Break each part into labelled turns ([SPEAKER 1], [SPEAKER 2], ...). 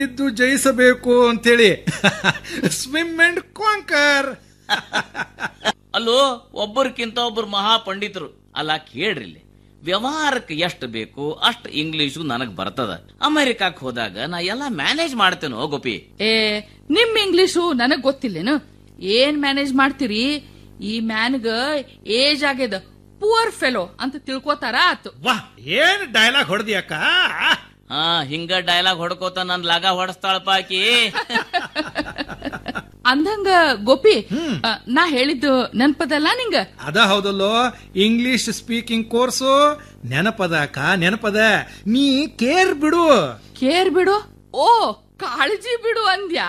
[SPEAKER 1] ಇದ್ದು ಜಯಿಸಬೇಕು ಅಂತೇಳಿ swim and conquer
[SPEAKER 2] ಅಲ್ಲೋ ಒಬ್ಬರಿಗಿಂತ ಒಬ್ಬರು ಮಹಾ ಪಂಡಿತರು ಅಲ್ಲ ಕೇಳ್ರಿ ಇಲ್ಲಿ ವ್ಯವಹಾರಕ್ಕೆ ಎಷ್ಟು ಬೇಕು ಅಷ್ಟು ಇಂಗ್ಲಿಷು ನನಗ್ ಬರ್ತದ ಅಮೆರಿಕಾಕ್ ಹೋದಾಗ ನಾ ಎಲ್ಲಾ ಮ್ಯಾನೇಜ್ ಮಾಡ್ತೇನೋ ಗೋಪಿ
[SPEAKER 3] ಏ ನಿಮ್ ಇಂಗ್ಲಿಷು ನನಗ್ ಗೊತ್ತಿಲ್ಲೇನು ಏನ್ ಮ್ಯಾನೇಜ್ ಮಾಡ್ತೀರಿ ಈ ಮ್ಯಾನ್ಗ ಏಜ್ ಆಗ್ಯದ ಪುವರ್ ಫೆಲೋ ಅಂತ ತಿಳ್ಕೊತಾರ ಆತು
[SPEAKER 1] ವಾ ಏನ್ ಡೈಲಾಗ್ ಹೊಡೆದಿಯಕ್ಕ
[SPEAKER 2] ಹಾ ಹಿಂಗ ಡೈಲಾಗ್ ಹೊಡ್ಕೋತ ನನ್ ಲಗ ಹೊಡಸ್ತಾಳಪ್ಪ ಆಕಿ
[SPEAKER 3] ಅಂದಂಗ ಗೋಪಿ ಆ, ನಾ ಹೇಳಿದ್ದು ನೆನ್ಪದಲ್ಲ ನಿಂಗ
[SPEAKER 1] ಅದ ಹೌದಲ್ಲೋ ಇಂಗ್ಲಿಷ್ ಸ್ಪೀಕಿಂಗ್ ಕೋರ್ಸು ನೆನಪದ ಅಕ್ಕ ನೆನಪದ ನೀ ಕೇರ್ ಬಿಡು
[SPEAKER 3] ಕೇರ್ ಬಿಡು ಓ ಕಾಳಜಿ ಬಿಡು ಅಂದ್ಯಾ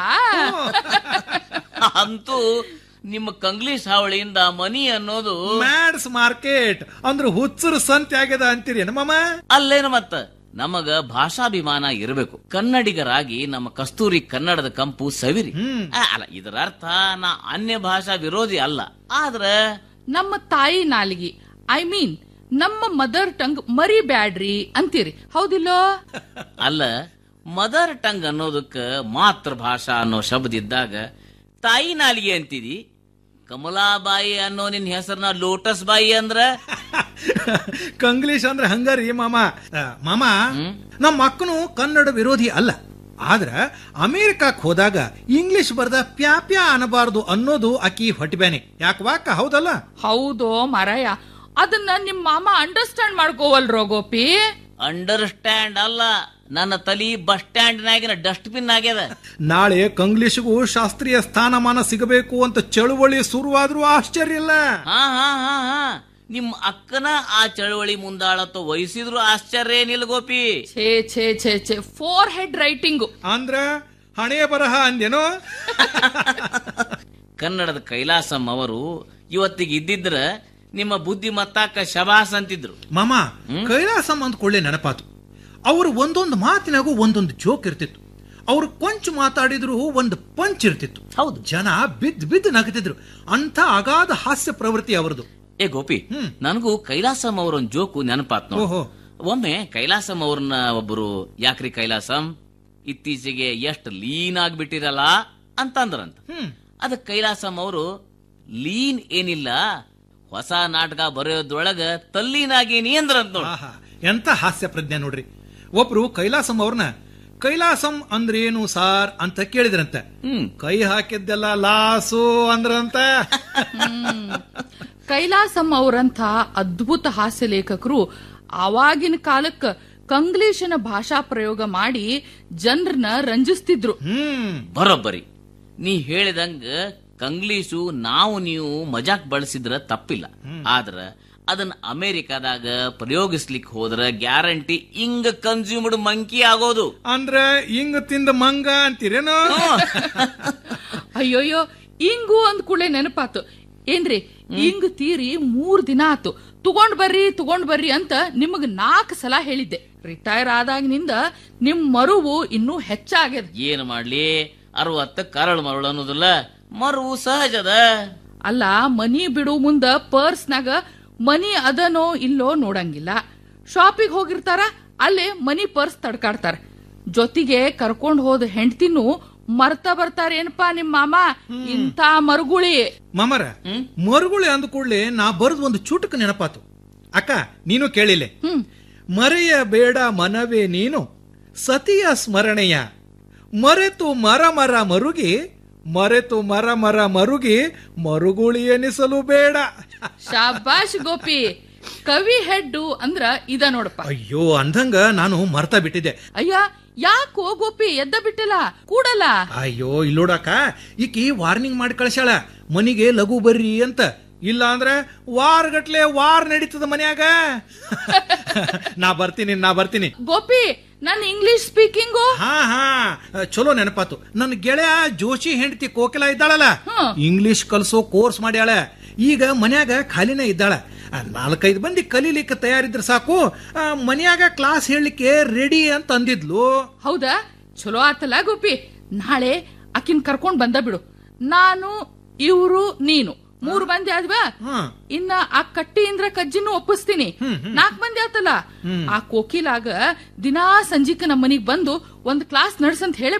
[SPEAKER 2] ಅಂತೂ ನಿಮ್ಮ ಕಂಗ್ಲೀಷ್ ಹಾವಳಿಯಿಂದ ಮನಿ ಅನ್ನೋದು
[SPEAKER 1] ಮ್ಯಾಡ್ಸ್ ಮಾರ್ಕೆಟ್ ಅಂದ್ರೆ ಹುಚ್ಚರು ಸಂತೆ ಆಗ್ಯದ ಅಂತೀರಿ ಮಾಮ
[SPEAKER 2] ಅಲ್ಲೇನು ಮತ್ತ ನಮಗ ಭಾಷಾಭಿಮಾನ ಇರಬೇಕು ಕನ್ನಡಿಗರಾಗಿ ನಮ್ಮ ಕಸ್ತೂರಿ ಕನ್ನಡದ ಕಂಪು ಸವಿರಿ ಆ, ಅಲ್ಲ ಇದರ ಅರ್ಥ ನಾ ಅನ್ಯ ಭಾಷಾ ವಿರೋಧಿ ಅಲ್ಲ ಆದ್ರ
[SPEAKER 3] ನಮ್ಮ ತಾಯಿ ನಾಲಿಗೆ ಐ ಮೀನ್ ನಮ್ಮ ಮದರ್ ಟಂಗ್ ಮರಿಬ್ಯಾಡ್ರಿ ಅಂತೀರಿ ಹೌದಿಲ್ಲೋ
[SPEAKER 2] ಅಲ್ಲ ಮದರ್ ಟಂಗ್ ಅನ್ನೋದಕ್ಕ ಮಾತೃ ಭಾಷಾ ಅನ್ನೋ ಶಬ್ದ ಇದ್ದಾಗ ತಾಯಿ ನಾಲಿಗೆ ಅಂತಿದಿ ಕಮಲಾಬಾಯಿ ಅನ್ನೋ ನಿನ್ ಹೆಸರನ್ನ ಲೋಟಸ್ ಬಾಯಿ ಅಂದ್ರ
[SPEAKER 1] ಕಂಗ್ಲೀಷ್ ಅಂದ್ರೆ ಹಂಗಾರಿ ಮಾಮ ಆ, ಮಾಮ ನಮ್ಮ ಅಕ್ಕನು ಕನ್ನಡ ವಿರೋಧಿ ಅಲ್ಲ ಆದ್ರ ಅಮೆರಿಕಕ್ ಹೋದಾಗ ಇಂಗ್ಲಿಷ್ ಬರ್ದ ಪ್ಯಾ ಪ್ಯಾ ಅನ್ನಬಾರದು ಅನ್ನೋದು ಆಕಿ ಹೊಟ್ಟಿಬ್ಯಾನೆ ಯಾಕವಾಕ ಹೌದಲ್ಲ
[SPEAKER 3] ಹೌದೋ ಮರಯ ಅದನ್ನ ನಿಮ್ ಮಾಮ ಅಂಡರ್ಸ್ಟ್ಯಾಂಡ್ ಮಾಡ್ಕೋವಲ್ರೋ ಗೋಪಿ
[SPEAKER 2] ಅಂಡರ್ಸ್ಟ್ಯಾಂಡ್ ಅಲ್ಲ ನನ್ನ ತಲಿ ಬಸ್ ಸ್ಟ್ಯಾಂಡ್ನಾಗಿನ ಡಸ್ಟ್ಬಿನ್ ಆಗ್ಯದ
[SPEAKER 1] ನಾಳೆ ಕಂಗ್ಲೀಷ್ಗೂ ಶಾಸ್ತ್ರೀಯ ಸ್ಥಾನಮಾನ ಸಿಗಬೇಕು ಅಂತ ಚಳುವಳಿ ಶುರುವಾದ್ರೂ ಆಶ್ಚರ್ಯ ಇಲ್ಲ
[SPEAKER 2] ಹಾ ಹಾ ಹಾ ಹಾ ನಿಮ್ ಅಕ್ಕನ ಆ ಚಳವಳಿ ಮುಂದಾಳತ್ವ ವಹಿಸಿದ್ರು ಆಶ್ಚರ್ಯ ಏನಿಲ್ಲ ಗೋಪಿ
[SPEAKER 3] ಛೇ ಛೇ ಛೇ ಛೇ ಫೋರ್ ಹೆಡ್ ರೈಟಿಂಗು
[SPEAKER 1] ಅಂದ್ರ ಹಣೆ ಬರಹ ಅಂದೇನೋ
[SPEAKER 2] ಕನ್ನಡದ ಕೈಲಾಸಂ ಅವರು ಇವತ್ತಿಗೆ ಇದ್ದಿದ್ರ ನಿಮ್ಮ ಬುದ್ಧಿ ಮತ್ತಾಕ ಶಬಾಸ್ ಅಂತಿದ್ರು
[SPEAKER 1] ಮಾಮ ಕೈಲಾಸಂ ಅಂದ್ಕೊಳ್ಳೆ ನೆನಪಾತು ಅವ್ರು ಒಂದೊಂದು ಮಾತಿನಾಗೂ ಒಂದೊಂದು ಜೋಕ್ ಇರ್ತಿತ್ತು ಅವ್ರು ಕೊಂಚ ಮಾತಾಡಿದ್ರು ಒಂದು ಪಂಚ್ ಇರ್ತಿತ್ತು
[SPEAKER 2] ಹೌದು
[SPEAKER 1] ಜನ ಬಿದ್ದು ಬಿದ್ದು ನಗತಿದ್ರು ಅಂತ ಅಗಾಧ ಹಾಸ್ಯ ಪ್ರವೃತ್ತಿ ಅವರದು
[SPEAKER 2] ಏ ಗೋಪಿ ನನಗೂ ಕೈಲಾಸಂ ಅವರೊಂದ್ ಜೋಕು ನೆನಪಾತ್ ನೋಡು.
[SPEAKER 1] ಓಹೋ.
[SPEAKER 2] ಒಮ್ಮೆ ಕೈಲಾಸಂ ಅವ್ರನ್ನ ಒಬ್ಬರು ಯಾಕ್ರಿ ಕೈಲಾಸಂ ಇತ್ತೀಚೆಗೆ ಎಷ್ಟು ಲೀನ್ ಆಗ್ಬಿಟ್ಟಿರಲ್ಲ ಅಂತಂದ್ರಂತ
[SPEAKER 1] ಹ್ಮ್
[SPEAKER 2] ಅದಕ್ ಕೈಲಾಸಂ ಅವರು ಲೀನ್ ಏನಿಲ್ಲ ಹೊಸ ನಾಟಕ ಬರೆಯೋದ್ರೊಳಗ ತಲ್ಲೀನಾಗೇನಿ ಅಂದ್ರಂತ ನೋಡು
[SPEAKER 1] ಆಹಾ ಎಂತ ಹಾಸ್ಯ ಪ್ರಜ್ಞೆ ನೋಡ್ರಿ ಒಬ್ರು ಕೈಲಾಸಂ ಅವ್ರನ್ನ ಕೈಲಾಸಂ ಅಂದ್ರೇನು ಸಾರ್ ಅಂತ ಕೇಳಿದ್ರಂತೆ
[SPEAKER 2] ಹ್ಮ್
[SPEAKER 1] ಕೈ ಹಾಕಿದ್ದೆಲ್ಲ ಲಾಸು ಅಂದ್ರಂತ
[SPEAKER 3] ಕೈಲಾಸಂ ಅವರಂಥ ಅದ್ಭುತ ಹಾಸ್ಯ ಲೇಖಕರು ಆವಾಗಿನ ಕಾಲಕ್ಕ ಕಂಗ್ಲೀಷನ ಭಾಷಾ ಪ್ರಯೋಗ ಮಾಡಿ ಜನರನ್ನ ರಂಜಿಸ್ತಿದ್ರು
[SPEAKER 1] ಹ್ಮ್
[SPEAKER 2] ಬರೋಬ್ಬರಿ ನೀ ಹೇಳಿದಂಗ ಕಂಗ್ಲೀಷು ನಾವು ನೀವು ಮಜಾಕ್ ಬಳಸಿದ್ರ ತಪ್ಪಿಲ್ಲ ಆದ್ರ ಅದನ್ನ ಅಮೆರಿಕಾದಾಗ ಪ್ರಯೋಗಿಸ್ಲಿಕ್ ಹೋದ್ರ ಗ್ಯಾರಂಟಿ ಇಂಗ ಕನ್ಸ್ಯೂಮ್ಡ್ ಮಂಕಿ ಆಗೋದು
[SPEAKER 1] ಅಂದ್ರ ಹಿಂಗ್ ತಿಂದ ಮಂಗ ಅಂತೀರೇನೋ
[SPEAKER 3] ಅಯ್ಯೋಯ್ಯೋ ಇಂಗು ಅಂದ್ ಕೂಡಲೇ ನೆನಪಾತು ಏನ್ರಿ ಇಂಗ್ ತೀರಿ ಮೂರ್ ದಿನ ಆತು ತಗೊಂಡ್ ಬರ್ರಿ ತಗೊಂಡ್ ಬರ್ರಿ ಅಂತ ನಿಮಗ್ ನಾಲ್ಕು ಸಲ ಹೇಳಿದ್ದೆ ರಿಟೈರ್ ಆದಾಗಿನಿಂದ ನಿಮ್ ಮರುವು ಇನ್ನೂ ಹೆಚ್ಚಾಗ್ಯದ
[SPEAKER 2] ಏನ್ ಮಾಡ್ಲಿ ಅರವತ್ತ ಕರಳು ಮರಳು ಅನ್ನೋದಿಲ್ಲ ಮರುವು ಸಹಜದ
[SPEAKER 3] ಅಲ್ಲ ಮನಿ ಬಿಡು ಮುಂದ ಪರ್ಸ್ನಾಗ ಮನಿ ಅದನೋ ಇಲ್ಲೋ ನೋಡಂಗಿಲ್ಲ ಶಾಪಿಗೆ ಹೋಗಿರ್ತಾರ ಅಲ್ಲೇ ಮನಿ ಪರ್ಸ್ ತಡ್ಕಾಡ್ತಾರ ಜೊತೆಗೆ ಕರ್ಕೊಂಡ್ ಹೋದ ಹೆಂಡ್ತಿನೂ ಮರ್ತ ಬರ್ತಾರೇನಪ್ಪಾ ನಿಮ್ ಮಾಮ ಇಂಥ ಮರುಗುಳಿ
[SPEAKER 1] ಮಾಮರ ಮರುಗುಳಿ ಅಂದ ಕೂಡ್ಲೆ ನಾ ಬರೆದು ಒಂದು ಚುಟುಕು ನೆನಪಾತು ಅಕ್ಕ ನೀನು ಕೇಳಿಲೆ
[SPEAKER 3] ಹ್ಮ್
[SPEAKER 1] ಮರೆಯ ಬೇಡ ಮನವೇ ನೀನು ಸತಿಯ ಸ್ಮರಣೆಯ ಮರೆತು ಮರ ಮರ ಮರುಗಿ ಮರೆತು ಮರ ಮರ ಮರುಗಿ ಮರುಗುಳಿ ಎನಿಸಲು ಬೇಡ
[SPEAKER 3] ಶಾಬಾಷ್ ಗೋಪಿ ಕವಿ ಹೆಡ್ಡು ಅಂದ್ರ ಇದ ನೋಡಪ್ಪ
[SPEAKER 1] ಅಯ್ಯೋ ಅಂದಂಗ ನಾನು ಮರ್ತಾ ಬಿಟ್ಟಿದ್ದೆ
[SPEAKER 3] ಅಯ್ಯ ಯಾಕೋ ಗೋಪಿ ಎದ್ದ ಬಿಟ್ಟಿಲ್ಲ ಕೂಡಲ್ಲ
[SPEAKER 1] ಅಯ್ಯೋ ಇಲ್ಲೋಡಕ್ಕ ಈಕಿ ವಾರ್ನಿಂಗ್ ಮಾಡಿ ಕಳ್ಸ್ಯಾಳ ಮನಿಗೆ ಲಘು ಬರ್ರಿ ಅಂತ ಇಲ್ಲ ಅಂದ್ರೆ ವಾರಗಟ್ಲೆ ವಾರ್ ನಡೀತದ ಮನ್ಯಾಗ ನಾ ಬರ್ತೀನಿ ನಾ ಬರ್ತೀನಿ
[SPEAKER 3] ಗೋಪಿ ನನ್ ಇಂಗ್ಲಿಷ್ ಸ್ಪೀಕಿಂಗು
[SPEAKER 1] ಹಾ ಹಾ ಚಲೋ ನೆನಪಾತು ನನ್ನ ಗೆಳೆಯ ಜೋಶಿ ಹೆಂಡತಿ ಕೋಕಿಲ ಇದ್ದಾಳಲ್ಲ ಇಂಗ್ಲಿಷ್ ಕಲ್ಸೋ ಕೋರ್ಸ್ ಮಾಡ್ಯಾಳ ಈಗ ಮನ್ಯಾಗ ಖಾಲಿನೇ ಇದ್ದಾಳ ಆ, ನಾಲ್ಕೈದು ಮಂದಿ ಕಲೀಲಿಕ್ಕೆ ತಯಾರಿದ್ರೆ ಸಾಕು ಆ, ಮನ್ಯಾಗ ಕ್ಲಾಸ್ ಹೇಳಲಿಕ್ಕೆ ರೆಡಿ ಅಂತ ಅಂದಿದ್ಲು
[SPEAKER 3] ಹೌದಾ ಚಲೋ ಆತಲ್ಲ ಗೋಪಿ ನಾಳೆ ಆಕಿನ್ ಕರ್ಕೊಂಡ್ ಬಂದ ಬಿಡು ನಾನು ಇವ್ರು ನೀನು ಮೂರು ಮಂದಿ ಆದ್ವಾ
[SPEAKER 1] ಹಾ
[SPEAKER 3] ಇನ್ನ ಆ ಕಟ್ಟಿ ಇಂದ್ರ ಕಜ್ಜಿನೂ ಒಪ್ಪಿಸ್ತೀನಿ ನಾಲ್ಕ್ ಮಂದಿ ಆತಲ್ಲ ಆ ಕೋಕಿಲಾಗ ದಿನಾ ಸಂಜಿಕ ನಮ್ಮ ಮನಿಗ್ ಬಂದು ಒಂದ್ ಕ್ಲಾಸ್ ನಡ್ಸಂತ ಹೇಳಿ